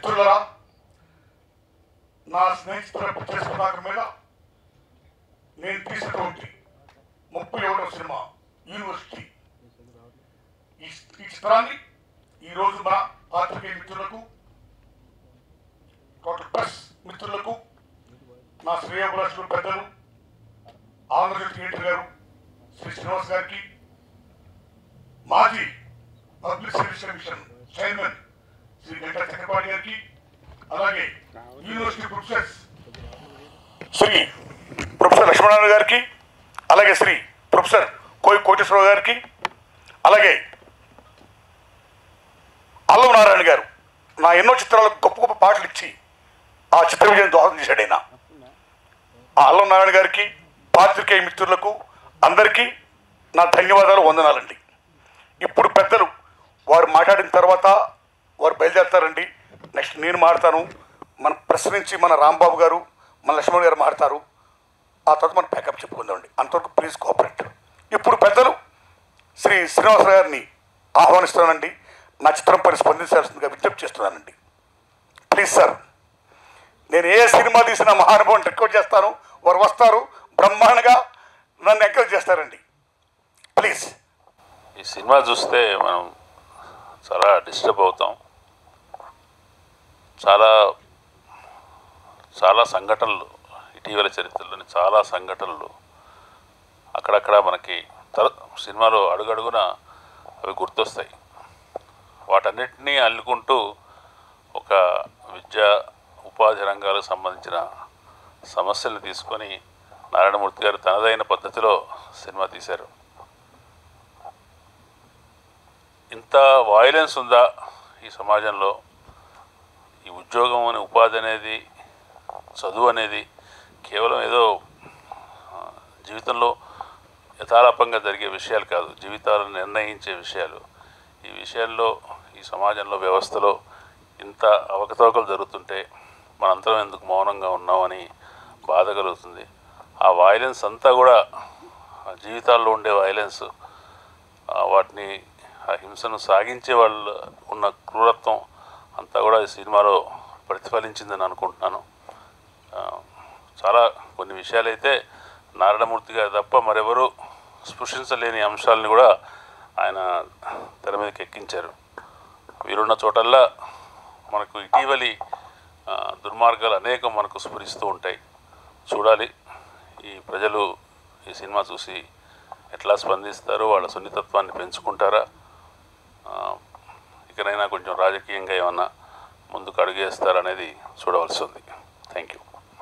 మిత్రులరా నా స్నేహితుల పిక్చర్స్ పతాకం మీద నేను తీసినటువంటి ముప్పై ఒకటో సినిమా యూనివర్సిటీ ఈ ఈ చిత్రాన్ని ఈరోజు మన పాత్రికేయ మిత్రులకు టోటల్ ప్రెస్ మిత్రులకు నా శ్రేయోభిలాషులు పెద్దలు ఆంధ్రజ్యోతి థియేటర్ గారు శ్రీ శ్రీనివాస్ గారికి మాజీ public service commission chairman Shri Venkata Chakrapani గారికి అలాగే university professors Shri professor Lakshmana Rao గారికి అలాగే శ్రీ ప్రొఫెసర్ కోయి కోటేశ్వరరావు గారికి అలాగే అల్లం నారాయణ గారు నా ఎన్నో చిత్రాలకు గొప్ప గొప్ప పాటలు ఇచ్చి ఆ చిత్ర విజయం దోహదం చేశాడు ఆయన ఆ అల్లం నారాయణ గారికి పాత్రికేయ మిత్రులకు అందరికీ నా ధన్యవాదాలు వందనాలండి ఇప్పుడు పెద్దలు వారు మాట్లాడిన తర్వాత వారు బయలుదేరుతారండి నెక్స్ట్ నేను మాడతాను మన ప్రెస్ నుంచి మన రాంబాబు గారు మన లక్ష్మణ్ గారు మాడతారు ఆ తర్వాత మనం ప్యాకప్ చెప్పుకుందామండి అంతవరకు ప్లీజ్ కోఆపరేట్ ఇప్పుడు పెద్దలు శ్రీ శ్రీనివాసరావు గారిని ఆహ్వానిస్తున్నానండి నా చిత్రం పని స్పందించాల్సిందిగా విజ్ఞప్తి చేస్తున్నానండి ప్లీజ్ సార్ నేను ఏ సినిమా తీసినా మహానుభావుని రికార్డ్ చేస్తాను వారు వస్తారు బ్రహ్మాండంగా నన్ను ఎంకరేజ్ చేస్తారండి ప్లీజ్ ఈ సినిమా చూస్తే మనం చాలా డిస్టర్బ్ అవుతాం చాలా చాలా సంఘటనలు ఇటీవల చరిత్రలోని చాలా సంఘటనలు అక్కడక్కడ మనకి తర సినిమాలో అడుగడుగున అవి గుర్తొస్తాయి వాటన్నిటినీ అల్లుకుంటూ ఒక విద్యా ఉపాధి రంగాలకు సంబంధించిన సమస్యలను తీసుకొని నారాయణమూర్తి గారు తనదైన పద్ధతిలో సినిమా తీశారు ఇంత వాయిలెన్స్ ఉందా ఈ సమాజంలో ఈ ఉద్యోగం అనే ఉపాధి అనేది చదువు అనేది కేవలం ఏదో ఆ, జీవితంలో యథాలాపంగా జరిగే విషయాలు కాదు జీవితాలను నిర్ణయించే విషయాలు ఈ విషయాల్లో ఈ సమాజంలో వ్యవస్థలో ఇంత అవకతవకలు జరుగుతుంటే మనంతరం ఎందుకు మౌనంగా ఉన్నామని బాధ కలుగుతుంది ఆ వాయిలెన్స్ అంతా కూడా ఆ జీవితాల్లో ఉండే వాయిలెన్స్ ఆ వాటిని ఆ హింసను సాగించే వాళ్ళు ఉన్న క్రూరత్వం అంతా కూడా ఈ సినిమాలో ప్రతిఫలించిందని అనుకుంటున్నాను ఆ, చాలా కొన్ని విషయాలైతే నారాయణమూర్తి గారు తప్ప మరెవరూ స్పృశించలేని అంశాలని కూడా ఆయన తెర మీదకి ఎక్కించారు వీరున్న చోటల్లా మనకు ఇటీవలి ఆ, దుర్మార్గాలు అనేకం మనకు స్ఫురిస్తూ ఉంటాయి చూడాలి ఈ ప్రజలు ఈ సినిమా చూసి ఎట్లా స్పందిస్తారు వాళ్ళ సున్నితత్వాన్ని పెంచుకుంటారా ఆ, ఇకనైనా కొంచెం రాజకీయంగా ఏమన్నా ముందుకు అడుగేస్తారనేది చూడవలసి ఉంది థ్యాంక్ యూ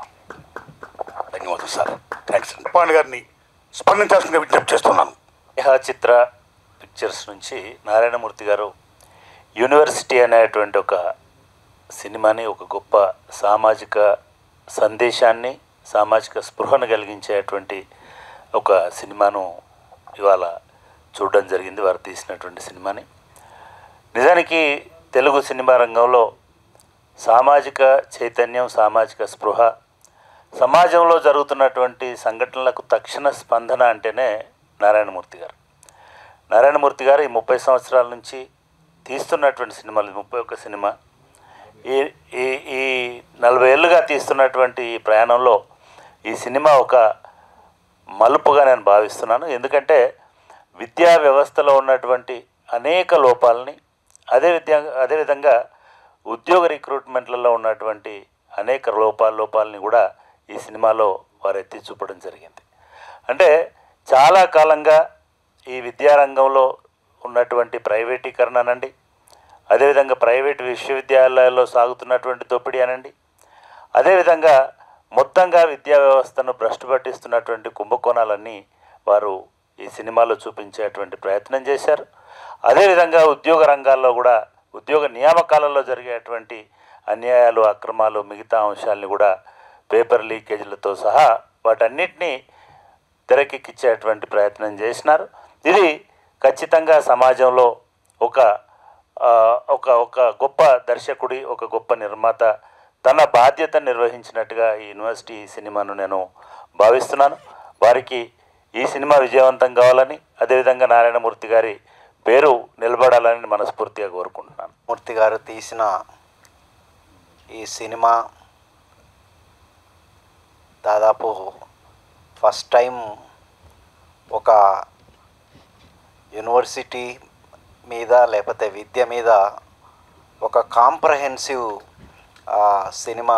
ధన్యవాదాలు సార్ థ్యాంక్స్ అండి పాండ్ గారిని స్పందించాల్సిందిగా విజ్ఞప్తి చేస్తున్నాను స్నేహ చిత్ర పిక్చర్స్ నుంచి నారాయణమూర్తి గారు యూనివర్సిటీ అనేటువంటి ఒక సినిమాని ఒక గొప్ప సామాజిక సందేశాన్ని సామాజిక స్పృహను కలిగించేటువంటి ఒక సినిమాను ఇవాళ చూడడం జరిగింది వారు తీసినటువంటి సినిమాని నిజానికి తెలుగు సినిమా రంగంలో సామాజిక చైతన్యం సామాజిక స్పృహ సమాజంలో జరుగుతున్నటువంటి సంఘటనలకు తక్షణ స్పందన అంటేనే నారాయణమూర్తి గారు నారాయణమూర్తి గారు ఈ ముప్పై సంవత్సరాల నుంచి తీస్తున్నటువంటి సినిమాలు ముప్పై ఒక్క సినిమా ఈ ఈ ఈ నలభై ఏళ్ళుగా తీస్తున్నటువంటి ఈ ప్రయాణంలో ఈ సినిమా ఒక మలుపుగా నేను భావిస్తున్నాను ఎందుకంటే విద్యా వ్యవస్థలో ఉన్నటువంటి అనేక లోపాలని అదే విద్యా అదేవిధంగా ఉద్యోగ రిక్రూట్మెంట్లలో ఉన్నటువంటి అనేక లోపాల లోపాలని కూడా ఈ సినిమాలో వారు ఎత్తి చూపడం జరిగింది అంటే చాలా కాలంగా ఈ విద్యారంగంలో ఉన్నటువంటి ప్రైవేటీకరణ అనండి అదేవిధంగా ప్రైవేట్ విశ్వవిద్యాలయాల్లో సాగుతున్నటువంటి దోపిడీ అనండి అదేవిధంగా మొత్తంగా విద్యా వ్యవస్థను భ్రష్టు పట్టిస్తున్నటువంటి కుంభకోణాలన్నీ వారు ఈ సినిమాలో చూపించేటువంటి ప్రయత్నం చేశారు అదేవిధంగా ఉద్యోగ రంగాల్లో కూడా ఉద్యోగ నియామకాలలో జరిగేటువంటి అన్యాయాలు అక్రమాలు మిగతా అంశాలని కూడా పేపర్ లీకేజీలతో సహా వాటన్నిటినీ తెరకెక్కించేటువంటి ప్రయత్నం చేసినారు ఇది ఖచ్చితంగా సమాజంలో ఒక ఆ, ఒక ఒక గొప్ప దర్శకుడి ఒక గొప్ప నిర్మాత తన బాధ్యత నిర్వహించినట్టుగా ఈ యూనివర్సిటీ సినిమాను నేను భావిస్తున్నాను వారికి ఈ సినిమా విజయవంతం కావాలని అదేవిధంగా నారాయణమూర్తి గారి పేరు నిలబడాలని మనస్ఫూర్తిగా కోరుకుంటున్నాను మూర్తి గారు తీసిన ఈ సినిమా దాదాపు ఫస్ట్ టైం ఒక యూనివర్సిటీ మీద లేకపోతే విద్య మీద ఒక కాంప్రహెన్సివ్ సినిమా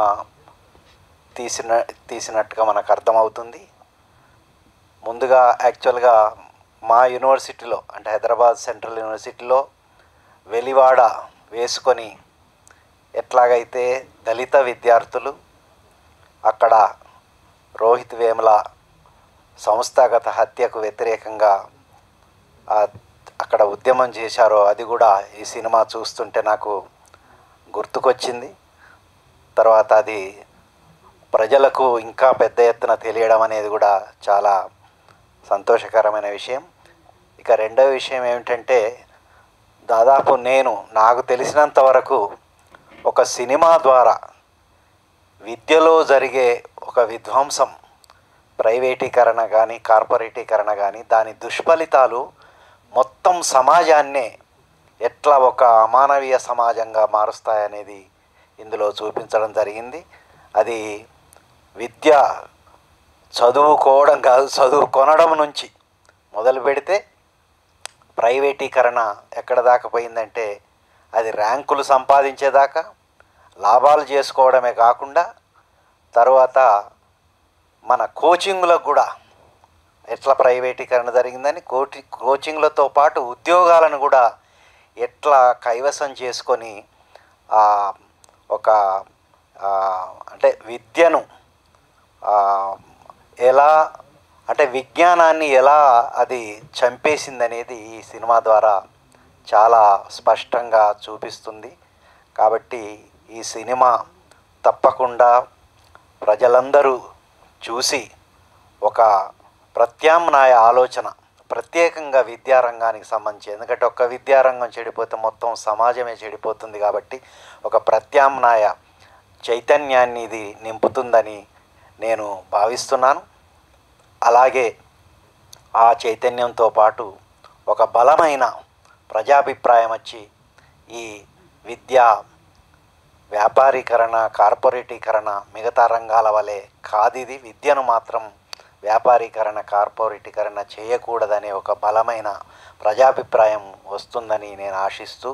తీసిన తీసినట్టుగా మనకు అర్థమవుతుంది ముందుగా యాక్చువల్గా మా యూనివర్సిటీలో అంటే హైదరాబాద్ సెంట్రల్ యూనివర్సిటీలో వెలివాడ వేసుకొని ఎట్లాగైతే దళిత విద్యార్థులు అక్కడ రోహిత్ వేముల సంస్థాగత హత్యకు వ్యతిరేకంగా ఆ, అక్కడ ఉద్యమం చేశారో అది కూడా ఈ సినిమా చూస్తుంటే నాకు గుర్తుకొచ్చింది తర్వాత అది ప్రజలకు ఇంకా పెద్ద ఎత్తున తెలియడం అనేది కూడా చాలా సంతోషకరమైన విషయం ఇక రెండవ విషయం ఏమిటంటే దాదాపు నేను నాకు తెలిసినంత వరకు ఒక సినిమా ద్వారా విద్యలో జరిగే ఒక విధ్వంసం ప్రైవేటీకరణ కానీ కార్పొరేటీకరణ కానీ దాని దుష్ఫలితాలు మొత్తం సమాజాన్నే ఎట్లా ఒక అమానవీయ సమాజంగా మారుస్తాయనేది ఇందులో చూపించడం జరిగింది అది విద్య చదువుకోవడం కాదు చదువు కొనడం నుంచి మొదలు పెడితే ప్రైవేటీకరణ ఎక్కడ దాకా పోయిందంటే అది ర్యాంకులు సంపాదించేదాకా లాభాలు చేసుకోవడమే కాకుండా తర్వాత మన కోచింగ్లకు కూడా ఎట్లా ప్రైవేటీకరణ జరిగిందని కోటి కోచింగ్లతో పాటు ఉద్యోగాలను కూడా ఎట్లా కైవసం చేసుకొని ఆ, ఒక ఆ, అంటే విద్యను ఆ, ఎలా అంటే విజ్ఞానాన్ని ఎలా అది చంపేసిందనేది ఈ సినిమా ద్వారా చాలా స్పష్టంగా చూపిస్తుంది కాబట్టి ఈ సినిమా తప్పకుండా ప్రజలందరూ చూసి ఒక ప్రత్యామ్నాయ ఆలోచన ప్రత్యేకంగా విద్యారంగానికి సంబంధించి ఎందుకంటే ఒక్క విద్యారంగం చెడిపోతే మొత్తం సమాజమే చెడిపోతుంది కాబట్టి ఒక ప్రత్యామ్నాయ చైతన్యాన్ని ఇది నింపుతుందని నేను భావిస్తున్నాను అలాగే ఆ చైతన్యంతో పాటు ఒక బలమైన ప్రజాభిప్రాయం వచ్చి ఈ విద్యా వ్యాపారీకరణ కార్పొరేటీకరణ మిగతా రంగాల వలె కాదిది విద్యను మాత్రం వ్యాపారీకరణ కార్పొరేటీకరణ చేయకూడదనే ఒక బలమైన ప్రజాభిప్రాయం వస్తుందని నేను ఆశిస్తూ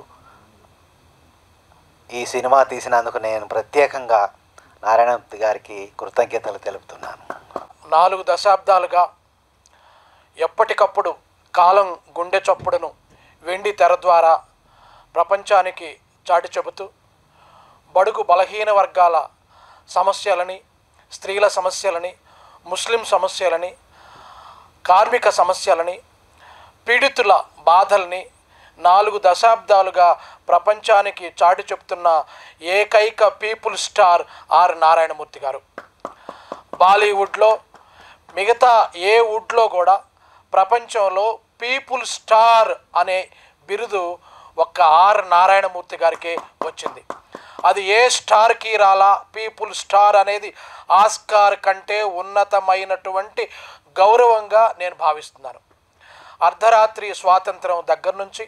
ఈ సినిమా తీసినందుకు నేను ప్రత్యేకంగా నారాయణమూర్తి గారికి కృతజ్ఞతలు తెలుపుతున్నాను నాలుగు దశాబ్దాలుగా ఎప్పటికప్పుడు కాలం గుండె చప్పుడును వెండి తెర ద్వారా ప్రపంచానికి చాటి చెబుతూ బడుగు బలహీన వర్గాల సమస్యలని స్త్రీల సమస్యలని ముస్లిం సమస్యలని కార్మిక సమస్యలని పీడితుల బాధల్ని నాలుగు దశాబ్దాలుగా ప్రపంచానికి చాటి చెప్తున్న ఏకైక పీపుల్ స్టార్ ఆర్ నారాయణమూర్తి గారు బాలీవుడ్లో మిగతా ఏ వుడ్లో కూడా ప్రపంచంలో పీపుల్ స్టార్ అనే బిరుదు ఒక్క ఆర్ నారాయణమూర్తి గారికే వచ్చింది అది ఏ స్టార్కి రాలా పీపుల్ స్టార్ అనేది ఆస్కార్ కంటే ఉన్నతమైనటువంటి గౌరవంగా నేను భావిస్తున్నాను అర్ధరాత్రి స్వాతంత్రం దగ్గర నుంచి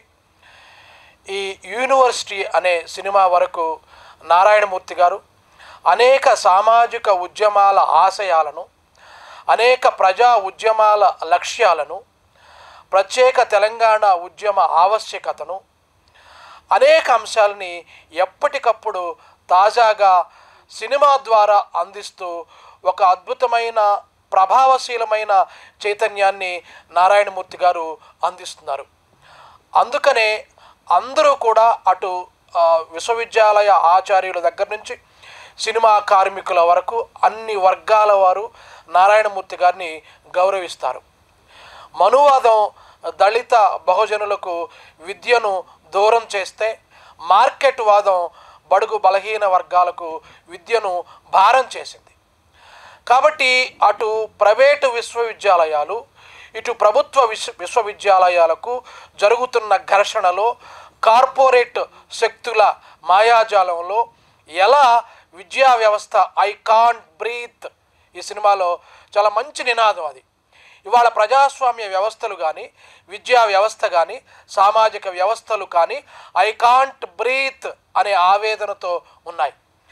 ఈ యూనివర్సిటీ అనే సినిమా వరకు నారాయణమూర్తి గారు అనేక సామాజిక ఉద్యమాల ఆశయాలను అనేక ప్రజా ఉద్యమాల లక్ష్యాలను ప్రత్యేక తెలంగాణ ఉద్యమ ఆవశ్యకతను అనేక అంశాలని ఎప్పటికప్పుడు తాజాగా సినిమా ద్వారా అందిస్తూ ఒక అద్భుతమైన ప్రభావశీలమైన చైతన్యాన్ని నారాయణమూర్తి గారు అందిస్తున్నారు అందుకనే అందరూ కూడా అటు ఆ, విశ్వవిద్యాలయ ఆచార్యుల దగ్గర నుంచి సినిమా కార్మికుల వరకు అన్ని వర్గాల వారు నారాయణమూర్తి గారిని గౌరవిస్తారు మనువాదం దళిత బహుజనులకు విద్యను దూరం చేస్తే మార్కెట్ వాదం బడుగు బలహీన వర్గాలకు విద్యను భారం చేసింది కాబట్టి అటు ప్రైవేటు విశ్వవిద్యాలయాలు ఇటు ప్రభుత్వ విశ్వ విశ్వవిద్యాలయాలకు జరుగుతున్న ఘర్షణలో కార్పొరేట్ శక్తుల మాయాజాలంలో ఎలా విద్యా వ్యవస్థ ఐ కాంట్ బ్రీత్ ఈ సినిమాలో చాలా మంచి నినాదం అది ఇవాళ ప్రజాస్వామ్య వ్యవస్థలు కానీ విద్యా వ్యవస్థ కానీ సామాజిక వ్యవస్థలు కానీ ఐ కాంట్ బ్రీత్ అనే ఆవేదనతో ఉన్నాయి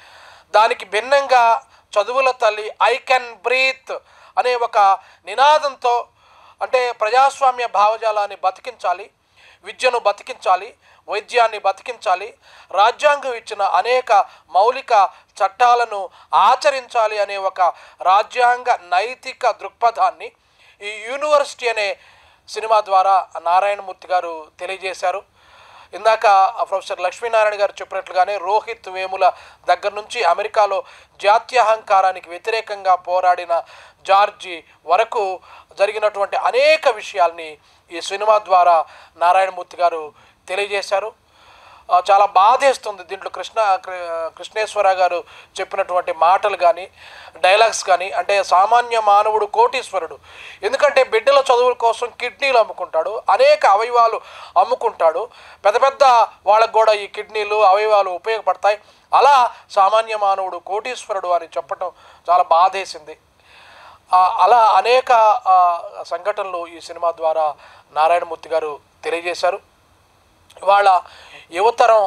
దానికి భిన్నంగా చదువుల తల్లి ఐ కెన్ బ్రీత్ అనే ఒక నినాదంతో అంటే ప్రజాస్వామ్య భావజాలాన్ని బతికించాలి విద్యను బతికించాలి వైద్యాన్ని బతికించాలి రాజ్యాంగం ఇచ్చిన అనేక మౌలిక చట్టాలను ఆచరించాలి అనే ఒక రాజ్యాంగ నైతిక దృక్పథాన్ని ఈ యూనివర్సిటీ అనే సినిమా ద్వారా నారాయణమూర్తి గారు తెలియజేశారు ఇందాక ప్రొఫెసర్ లక్ష్మీనారాయణ గారు చెప్పినట్లుగానే రోహిత్ వేముల దగ్గర నుంచి అమెరికాలో జాత్యహంకారానికి వ్యతిరేకంగా పోరాడిన జార్జి వరకు జరిగినటువంటి అనేక విషయాల్ని ఈ సినిమా ద్వారా నారాయణమూర్తి గారు తెలియజేశారు ఆ, చాలా బాధేస్తుంది దీంట్లో కృష్ణ కృ- కృష్ణేశ్వర గారు చెప్పినటువంటి మాటలు కానీ డైలాగ్స్ కానీ అంటే సామాన్య మానవుడు కోటీశ్వరుడు ఎందుకంటే బిడ్డల చదువుల కోసం కిడ్నీలు అమ్ముకుంటాడు అనేక అవయవాలు అమ్ముకుంటాడు పెద్ద పెద్ద వాళ్ళకు కూడా ఈ కిడ్నీలు అవయవాలు ఉపయోగపడతాయి అలా సామాన్య మానవుడు కోటీశ్వరుడు అని చెప్పటం చాలా బాధేసింది ఆ, అలా అనేక ఆ, సంఘటనలు ఈ సినిమా ద్వారా నారాయణమూర్తి గారు తెలియజేశారు ఇవాళ యువతరం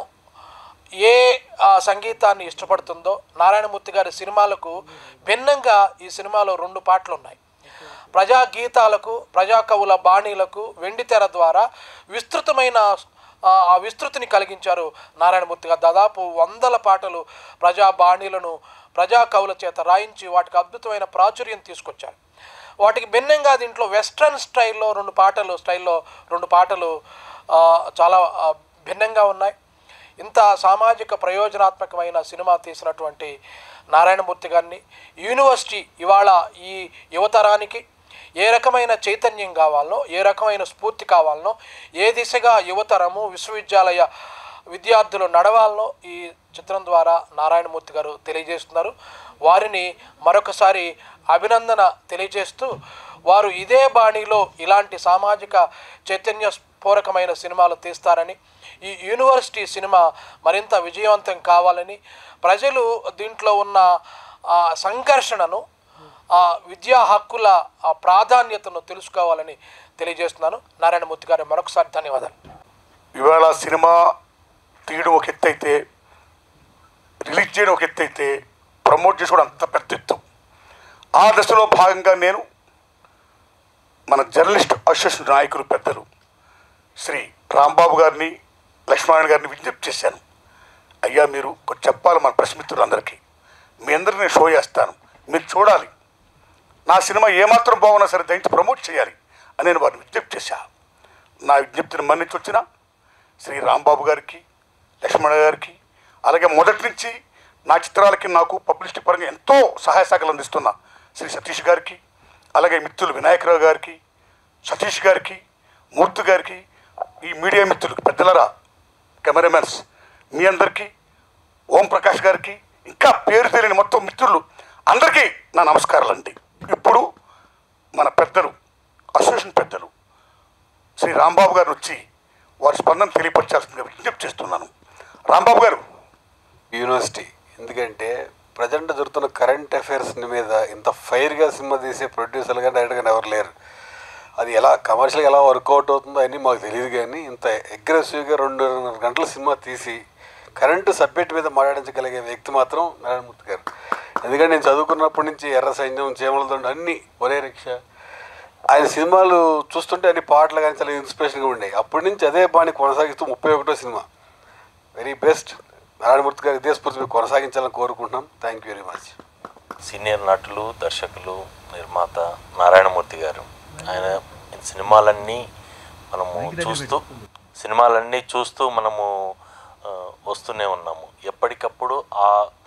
ఏ ఆ, సంగీతాన్ని ఇష్టపడుతుందో నారాయణమూర్తి గారి సినిమాలకు భిన్నంగా ఈ సినిమాలో రెండు పాటలు ఉన్నాయి ప్రజా గీతాలకు ప్రజా కవుల బాణీలకు వెండితెర ద్వారా విస్తృతమైన ఆ ఆ విస్తృతిని కలిగించారు నారాయణమూర్తి గారు దాదాపు వందల పాటలు ప్రజా బాణీలను ప్రజా కవుల చేత రాయించి వాటికి అద్భుతమైన ప్రాచుర్యం తీసుకొచ్చారు వాటికి భిన్నంగా దీంట్లో వెస్ట్రన్ స్టైల్లో రెండు పాటలు స్టైల్లో రెండు పాటలు ఆ, చాలా ఆ, భిన్నంగా ఉన్నాయి ఇంత సామాజిక ప్రయోజనాత్మకమైన సినిమా తీసినటువంటి నారాయణమూర్తి గారిని యూనివర్సిటీ ఇవాళ ఈ యువతరానికి ఏ రకమైన చైతన్యం కావాలనో ఏ రకమైన స్ఫూర్తి కావాలనో ఏ దిశగా యువతరము విశ్వవిద్యాలయ విద్యార్థులు నడవాలనో ఈ చిత్రం ద్వారా నారాయణమూర్తి గారు తెలియజేస్తున్నారు వారిని మరొకసారి అభినందన తెలియజేస్తూ వారు ఇదే బాణిలో ఇలాంటి సామాజిక చైతన్య పూరకమైన సినిమాలు తీస్తారని ఈ యూనివర్సిటీ సినిమా మరింత విజయవంతం కావాలని ప్రజలు దీంట్లో ఉన్న ఆ, సంఘర్షణను ఆ విద్యా హక్కుల ఆ ప్రాధాన్యతను తెలుసుకోవాలని తెలియజేస్తున్నాను నారాయణమూర్తి గారు మరొకసారి ధన్యవాదాలు ఇవాళ సినిమా తీయడం ఒక ఎత్తు అయితే రిలీజ్ చేయడం ఒక ఎత్తు అయితే ప్రమోట్ చేసుకోవడం అంత పెద్ద ఎత్తు ఆ దశలో భాగంగా నేను మన జర్నలిస్ట్ అసోసియేషన్ నాయకులు పెద్దలు శ్రీ రాంబాబు గారిని లక్ష్మణ్ గారిని విజ్ఞప్తి చేశాను అయ్యా మీరు కొంచెం చెప్పాలి మన ప్రెస్ మిత్రులందరికీ మీ అందరికీ నేను షో చేస్తాను మీరు చూడాలి నా సినిమా ఏమాత్రం బాగున్నా సరే దయచేసి ప్రమోట్ చేయాలి అని నేను వారిని విజ్ఞప్తి చేశాను నా విజ్ఞప్తిని మన్నించి వచ్చిన శ్రీ రాంబాబు గారికి లక్ష్మణ గారికి అలాగే మొదటి నుంచి నా చిత్రాలకి నాకు పబ్లిసిటీ పరంగా ఎంతో సహాయ సహకారాలు అందిస్తున్న శ్రీ సతీష్ గారికి అలాగే మిత్రులు వినాయకరావు గారికి సతీష్ గారికి మూర్తి గారికి ఈ మీడియా మిత్రులకు పెద్దలరా కెమెరామెన్స్ మీ అందరికీ ఓం ప్రకాష్ గారికి ఇంకా పేరు తెలియని మొత్తం మిత్రులు అందరికీ నా నమస్కారాలు అండి ఇప్పుడు మన పెద్దలు అసోసియేషన్ పెద్దలు శ్రీ రాంబాబు గారు వచ్చి వారి స్పందన తెలియపరచాల్సిందిగా విజ్ఞప్తి చేస్తున్నాను రాంబాబు గారు యూనివర్సిటీ ఎందుకంటే ప్రజెంట్ జరుగుతున్న కరెంట్ అఫైర్స్ మీద ఇంత ఫైర్గా సినిమా తీసే ప్రొడ్యూసర్లు కానీ డైరెక్టర్ కానీ ఎవరు లేరు అది ఎలా కమర్షియల్గా ఎలా వర్కౌట్ అవుతుందో అని మాకు తెలియదు కానీ ఇంత అగ్రెసివ్గా రెండున్నర గంటల సినిమా తీసి కరెంటు సబ్జెక్ట్ మీద మాట్లాడించగలిగే వ్యక్తి మాత్రం నారాయణమూర్తి గారు ఎందుకంటే నేను చదువుకున్నప్పటి నుంచి ఎర్ర సైన్యం చీమలతో అన్ని ఒరే రిక్షా ఆయన సినిమాలు చూస్తుంటే అన్ని పాటలు కానీ చాలా ఇన్స్పిరేషన్గా ఉండేవి అప్పటి నుంచి అదే బాణి కొనసాగిస్తూ ముప్పై ఒకటో సినిమా వెరీ బెస్ట్ నారాయణమూర్తి గారు ఇదే స్ఫూర్తి మీరు కొనసాగించాలని కోరుకుంటున్నాం thank you very much senior నటులు దర్శకులు నిర్మాత నారాయణమూర్తి గారు ఆయన సినిమాలన్నీ మనము చూస్తూ సినిమాలన్నీ చూస్తూ మనము ఆ, వస్తూనే ఉన్నాము ఎప్పటికప్పుడు ఆ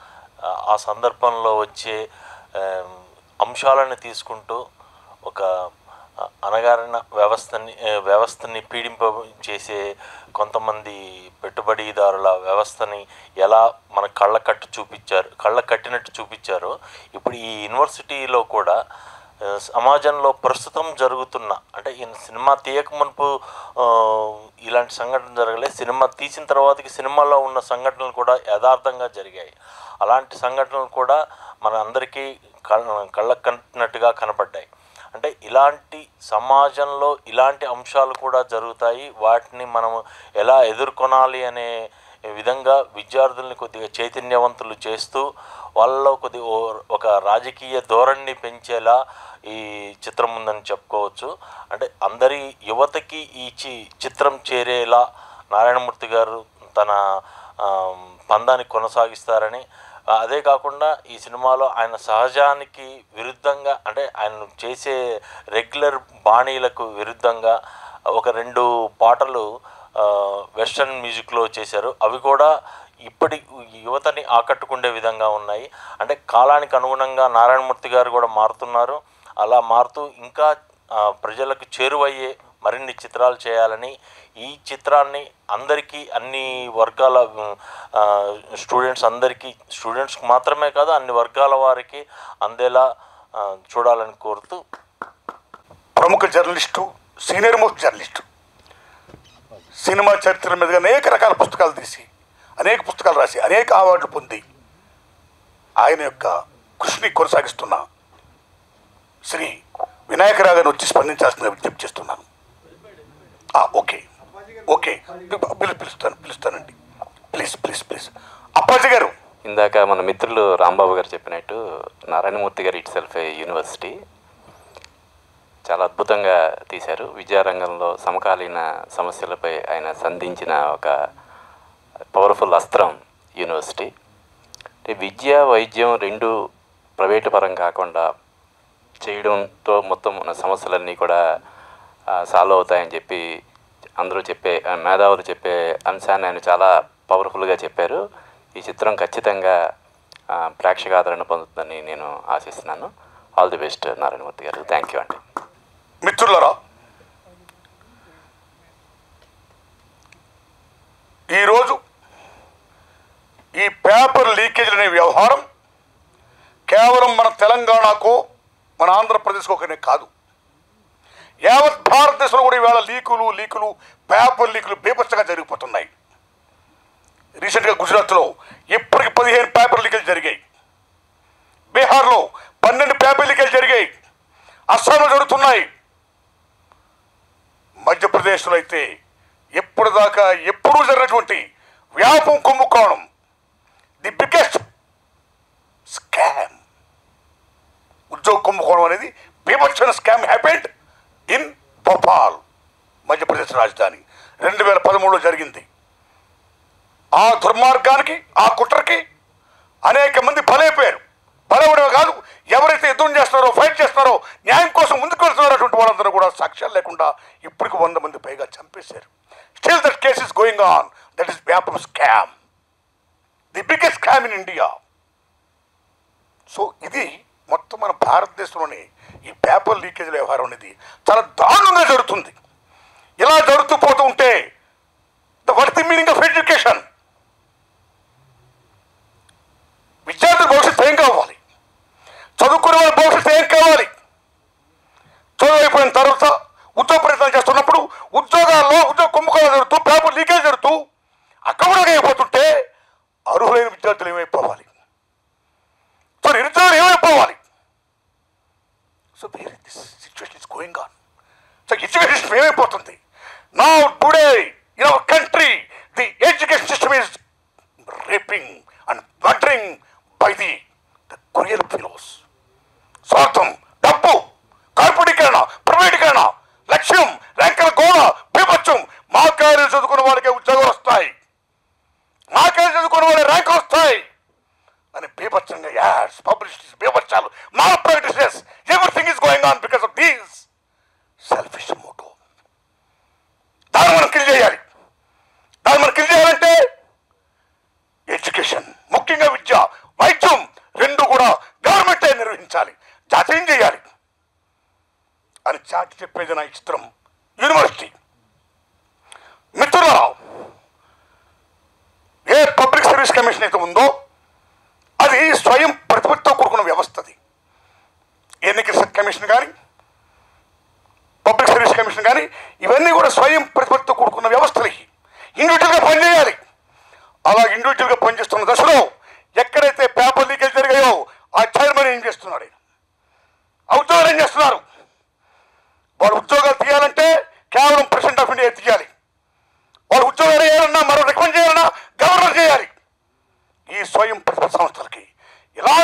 ఆ సందర్భంలో వచ్చే ఆ, అంశాలను తీసుకుంటూ ఒక ఆ, అణగారిన వ్యవస్థని ఆ, వ్యవస్థని పీడింప చేసే కొంతమంది పెట్టుబడిదారుల వ్యవస్థని ఎలా మన కళ్ళ కట్టు చూపించారు కళ్ళ కట్టినట్టు చూపించారో ఇప్పుడు ఈ యూనివర్సిటీలో కూడా ఆ, సమాజంలో ప్రస్తుతం జరుగుతున్న అంటే ఈ సినిమా తీయక మునుపు ఆ, ఇలాంటి సంఘటన జరగలేదు సినిమా తీసిన తర్వాతకి సినిమాలో ఉన్న సంఘటనలు కూడా యథార్థంగా జరిగాయి అలాంటి సంఘటనలు కూడా మన అందరికీ కళ్ళ కళ్ళకు కట్టినట్టుగా కనపడ్డాయి అంటే ఇలాంటి సమాజంలో ఇలాంటి అంశాలు కూడా జరుగుతాయి వాటిని మనం ఎలా ఎదుర్కొనాలి అనే విధంగా విద్యార్థుల్ని కొద్దిగా చైతన్యవంతులు చేస్తూ వాళ్ళలో కొద్ది ఓ- ఒక రాజకీయ ధోరణిని పెంచేలా ఈ చిత్రం ఉందని చెప్పుకోవచ్చు అంటే అందరి యువతకి ఈ చి- చిత్రం చేరేలా నారాయణమూర్తి గారు తన ఆమ్, పందాన్ని కొనసాగిస్తారని ఆ, అదే కాకుండా ఈ సినిమాలో ఆయన సహజానికి విరుద్ధంగా అంటే ఆయన చేసే రెగ్యులర్ బాణీలకు విరుద్ధంగా ఒక రెండు పాటలు ఆ, వెస్ట్రన్ మ్యూజిక్లో చేశారు అవి కూడా ఇప్పటి యువతని ఆకట్టుకునే విధంగా ఉన్నాయి అంటే కాలానికి అనుగుణంగా నారాయణమూర్తి గారు కూడా మారుతున్నారు అలా మారుతూ ఇంకా ఆ, ప్రజలకు చేరువయ్యే మరిన్ని చిత్రాలు చేయాలని ఈ చిత్రాన్ని అందరికీ అన్ని వర్గాల ఆ, స్టూడెంట్స్ అందరికీ స్టూడెంట్స్కి మాత్రమే కాదు అన్ని వర్గాల వారికి అందేలా ఆ, చూడాలని కోరుతూ ప్రముఖ journalist senior most journalist cinema చరిత్ర మీదుగా అనేక రకాల పుస్తకాలు తీసి అనేక పుస్తకాలు రాసి అనేక అవార్డులు పొంది ఆయన యొక్క కృషిని కొనసాగిస్తున్న శ్రీ వినాయకరావు గారిని వచ్చి స్పందించాల్సిన విజ్ఞప్తి చేస్తున్నాను ఆ, ఓకే ఓకే పిలు పిలుస్తాను పిలుస్తానండి ప్లీజ్ ప్లీజ్ ప్లీజ్ అప్పాజీ గారు ఇందాక మన మిత్రులు రాంబాబు గారు చెప్పినట్టు నారాయణమూర్తి గారు ఇట్ సెల్ఫ్ యూనివర్సిటీ చాలా అద్భుతంగా తీశారు విద్యారంగంలో సమకాలీన సమస్యలపై ఆయన సంధించిన ఒక పవర్ఫుల్ అస్త్రం యూనివర్సిటీ అంటే విద్య వైద్యం రెండు ప్రైవేటు పరం కాకుండా చేయడంతో మొత్తం మన సమస్యలన్నీ కూడా సాల్వ్ అవుతాయని చెప్పి అందరూ చెప్పే ఆ, మేధావులు చెప్పే అంశాన్ని ఆయన చాలా పవర్ఫుల్గా చెప్పారు ఈ చిత్రం ఖచ్చితంగా ఆ, ప్రేక్షక ఆదరణ పొందుతుందని నేను ఆశిస్తున్నాను ఆల్ ది బెస్ట్ నారాయణమూర్తి గారు థ్యాంక్ యూ అండి మిత్రులరా ఈరోజు ఈ పేపర్ లీకేజ్ అనే వ్యవహారం కేవలం మన తెలంగాణకు మన ఆంధ్రప్రదేశ్కు ఒకనే కాదు యావత్ భారతదేశంలో కూడా ఈవేళ లీకులు లీకులు పేపర్ లీకులు బీభత్సంగా జరిగిపోతున్నాయి రీసెంట్గా గుజరాత్లో ఇప్పటికి పదిహేను పేపర్ లీకులు జరిగాయి బీహార్లో పన్నెండు పేపర్ లీకులు జరిగాయి అస్సాంలో జరుగుతున్నాయి మధ్యప్రదేశ్లో అయితే ఎప్పటిదాకా ఎప్పుడూ జరిగినటువంటి వ్యాపం కుంభకోణం ది బిగ్గెస్ట్ స్కామ్ ఉద్యోగ కుంభకోణం అనేది బీభత్సన scam happened in Bhopal Madhya Pradesh రాజధాని రెండు వేల పదమూడులో జరిగింది ఆ దుర్మార్గానికి ఆ కుట్రకి అనేక మంది బలైపోయారు బలవడమే కాదు ఎవరైతే యుద్ధం చేస్తున్నారో ఫైట్ చేస్తున్నారో న్యాయం కోసం ముందుకు వెళ్తున్నారో అటువంటి వాళ్ళందరూ కూడా సాక్ష్యాలు లేకుండా ఇప్పటికి వంద మంది పైగా చంపేశారు still that case is going on that is Vyapam scam the biggest scam in India so ఇది మొత్తం మన భారతదేశంలోని ఈ పేపర్ లీకేజ్ వ్యవహారం అనేది చాలా దారుణంగా జరుగుతుంది ఇలా జరుగుతూ పోతూ ఉంటే the what the meaning of education విద్యార్థుల భవిష్యత్తు ఏం కావాలి చదువుకునే వాళ్ళ భవిష్యత్తు ఏం కావాలి చదువు అయిపోయిన తర్వాత ఉద్యోగ ప్రయత్నాలు చేస్తున్నప్పుడు ఉద్యోగాల్లో ఉద్యోగ కుంభకోణాలు జరుగుతూ పేపర్ లీకేజ్ జరుగుతూ అక్కడే అయిపోతుంటే అర్హులైన విద్యార్థులు ఏమైపోవాలి సో నిరుద్యోగులు ఏమైపోవాలి so where this situation is going on so education ఏమైపోతుంది నా today in our country the education system is raping and murdering by the the కొరియల్ ఫిలోస్ స్వార్థం డబ్బు కార్పొరేటీకరణ ప్రైవేటీకరణ లక్ష్యం ర్యాంకుల గోడ బీభత్సం మా కార్యాలు చదువుకున్న వాళ్ళకే ఉద్యోగాలు వస్తాయి మా కార్యాలు చదువుకున్న వాళ్ళకి ర్యాంకులు వస్తాయి అని బీభత్సంగా యాడ్స్ పబ్లిసిటీస్ బీభత్సాలు malpractices everything is going on because of these selfish motto దాన్ని మనం కిల్ చేయాలి దాన్ని మనం కిల్ చేయాలంటే ఎడ్యుకేషన్ ముఖ్యంగా విద్య వైద్యం రెండు కూడా గవర్నమెంటే నిర్వహించాలి జాతీయం చేయాలి అని చాటి చెప్పేది నా ఈ చిత్రం యూనివర్సిటీ మిత్రులారా ఏ పబ్లిక్ సర్వీస్ కమిషన్ అయితే ఉందో అది స్వయం ప్రతిపత్తితో కూడుకున్న వ్యవస్థ అది ఎన్నికల కమిషన్ కానీ పబ్లిక్ సర్వీస్ కమిషన్ కానీ ఇవన్నీ కూడా స్వయం ప్రతిపత్తితో కూడుకున్న వ్యవస్థలు ఇవి. ఇండివిజువల్గా పనిచేయాలి అలా ఇండివిజువల్గా పనిచేస్తున్న దశలో ఎక్కడైతే పేపర్ లీకేజ్ జరిగాయో ఆ చైర్మన్ ఏం చేస్తున్నాడు ఆయన? ఆ ఉద్యోగాలు ఏం చేస్తున్నారు వాడు ఉద్యోగాలు తీయాలంటే కేవలం ప్రెసిడెంట్ ఆఫ్ ఇండియా తీయాలి వాడు ఉద్యోగాలు చేయాలన్నా మరో రికమెండ్ చేయాలన్నా గవర్నర్ చేయాలి ఈ స్వయం ప్రతిపత్తి సంస్థలకి ఇలా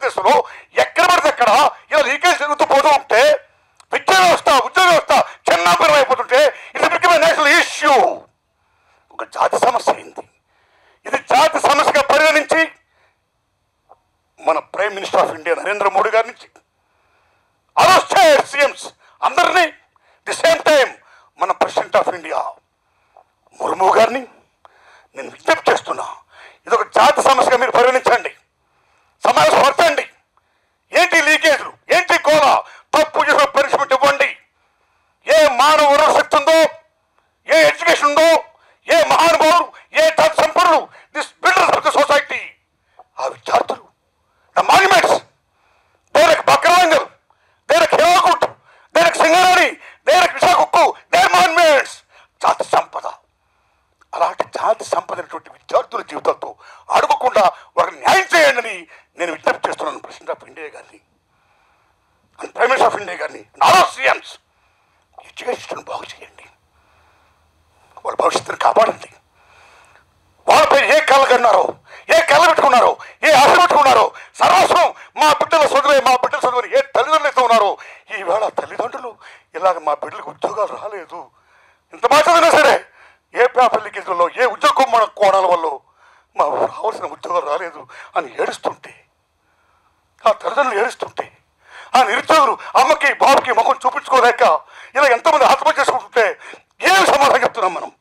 భారతదేశంలో ఎక్కడ పడితే అక్కడ ఇలా లీకేజ్ జరుగుతూ పోతూ ఉంటే విద్యా వ్యవస్థ ఉద్యోగ వ్యవస్థ చిన్నాపురం అయిపోతుంటే ఇది ముఖ్యమైన నేషనల్ ఇష్యూ ఒక జాతి సమస్య అయింది ఇది జాతి సమస్యగా పరిగణించి మన prime minister of India Narendra Modi గారి నుంచి అదర్ స్టేట్ సీఎంస్ అందరినీ ది సేమ్ టైం మన ప్రెసిడెంట్ ఆఫ్ ఇండియా ముర్ము గారిని నేను విజ్ఞప్తి చేస్తున్నా ఇది ఒక జాతి సమస్యగా మీరు పరిగణించండి సమావేశపరచండి ఏంటి లీకేజ్లు ఏంటి కోల తప్పు చేసిన పనిష్మెంట్ ఇవ్వండి ఏ మానవ వనరు శక్తి ఉందో ఏ ఎడ్యుకేషన్ ఉందో ఏ మహానుభావులు ఏ ధన సంపన్నులు this builders of the society ఆ విద్యార్థులు ద మాన్యుమెంట్స్ దేనికి బక్రవంగల్ దేనికి హిరాకుట్ దేనికి సింగరాణి దేనికి విశాఖకు దేర్ మాన్యుమెంట్స్ జాతి సంపద అలాంటి జాతి సంపదైనటువంటి విద్యార్థుల జీవితాలతో అడగకుండా వారికి న్యాయం చేయండి అని నేను విజ్ఞప్తి చేస్తున్నాను ప్రెసిడెంట్ ఆఫ్ ఇండియా గారిని and prime minister of India గారిని నారా సీఎంస్ ఎడ్యుకేషన్ బాగు చేయండి వాళ్ళ భవిష్యత్తుని కాపాడండి వాళ్ళపై ఏ కళ్ళ కన్నారో ఏ కళ్ళ పెట్టుకున్నారో ఏ ఆశ పెట్టుకున్నారో సర్వస్వం మా బిడ్డల చదువే మా బిడ్డల చదువుని ఏ తల్లిదండ్రులు అయితే ఉన్నారో ఈవేళ తల్లిదండ్రులు ఇలాగ మా బిడ్డలకు ఉద్యోగాలు రాలేదు ఇంత బాగా చదివినా సరే ఏ పేపర్ లీకేజ్లలో ఏ ఉద్యోగం మన కోణాల వల్ల మా రావాల్సిన ఉద్యోగాలు రాలేదు అని ఏడుస్తుంటే ఆ తల్లిదండ్రులు ఏడుస్తుంటే ఆ నిరుద్యోగులు అమ్మకి బాబుకి ముఖం చూపించుకోలేక ఇలా ఎంతమంది ఆత్మహత్య చేసుకుంటుంటే ఏమి సమాధానం చెప్తున్నాం మనం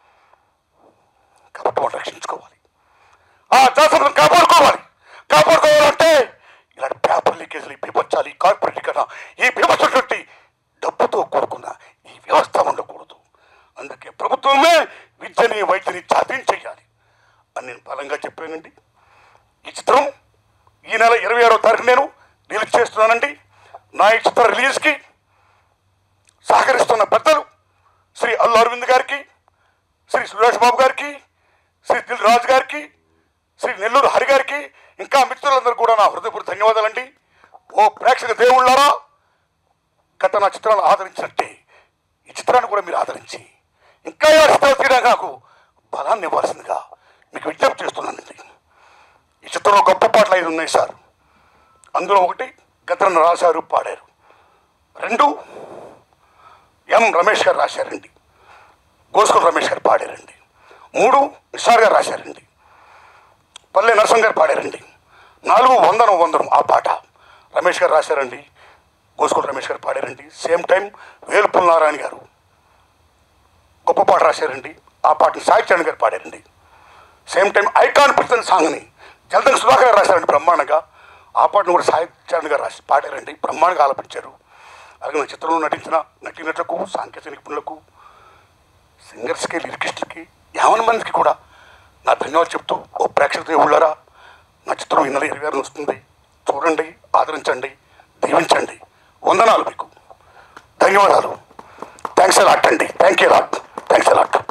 కాబట్టి వాళ్ళు రక్షించుకోవాలి ఆ జాతరను కాపాడుకోవాలి కాపాడుకోవాలంటే ఇలాంటి పేపర్ లీకేజ్లు ఈ బీభత్సాలు ఈ కార్పొరేటీకరణ ఈ బీభత్సటువంటి డబ్బుతో కూడుకున్న ఈ వ్యవస్థ ఉండకూడదు అందుకే ప్రభుత్వమే విద్యని వైద్యని జాతీయం చేయాలి అని నేను బలంగా చెప్పానండి ఈ చిత్రం ఈ నెల ఇరవై ఆరో తారీఖు నేను రిలీజ్ చేస్తున్నానండి నా ఈ చిత్ర రిలీజ్కి సహకరిస్తున్న పెద్దలు శ్రీ అల్లు అరవింద్ గారికి శ్రీ సురేష్ బాబు గారికి శ్రీ దిల్ రాజు గారికి శ్రీ నెల్లూరు హరి గారికి ఇంకా మిత్రులందరూ కూడా నా హృదయపూర్వక ధన్యవాదాలండి ఓ ప్రేక్షక దేవుళ్ళారా గత నా చిత్రాలను ఆదరించినట్టే ఈ చిత్రాన్ని కూడా మీరు ఆదరించి ఇంకా ఏ చిత్రాలు తీయడానికి నాకు బలాన్ని ఇవ్వాల్సిందిగా మీకు విజ్ఞప్తి చేస్తున్నానండి ఈ చిత్రంలో గొప్ప పాటలు ఐదు ఉన్నాయి సార్ అందులో ఒకటి గతరన్న రాశారు పాడారు రెండు ఎం రమేష్ గారు రాశారండి గోస్కుల రమేష్ గారు పాడారండి మూడు నిషార్ గారు రాశారండి పల్లె నరసింహ గారు పాడారండి నాలుగు వందనం వందనం ఆ పాట రమేష్ గారు రాశారండి గోస్కుల రమేష్ గారు పాడారండి సేమ్ టైం వేలుపుల్ నారాయణ గారు గొప్ప పాట రాశారండి ఆ పాటని సాయి చరణ్ గారు పాడారండి సేమ్ టైం ఐకాన్ పిక్చర్ సాంగ్ని జలదన్ సుధాకర్ గారు రాశారండి బ్రహ్మాండంగా ఆ పాటను కూడా సాయి చరణ్ గారు రాసి పాడారండి బ్రహ్మాండంగా ఆలపించారు అలాగే నా చిత్రంలో నటించిన నటీనటులకు సాంకేతిక నిపుణులకు సింగర్స్కి లిరికిస్టులకి యావన మందికి కూడా నా ధన్యవాదాలు చెప్తూ ఓ ప్రేక్షక దేవుళ్ళారా నా చిత్రం ఈ నెల ఇరవై ఆరున వస్తుంది చూడండి ఆదరించండి దీవించండి వందనాలు మీకు ధన్యవాదాలు థ్యాంక్స్ అలాట్ అండి thank you a lot thanks allot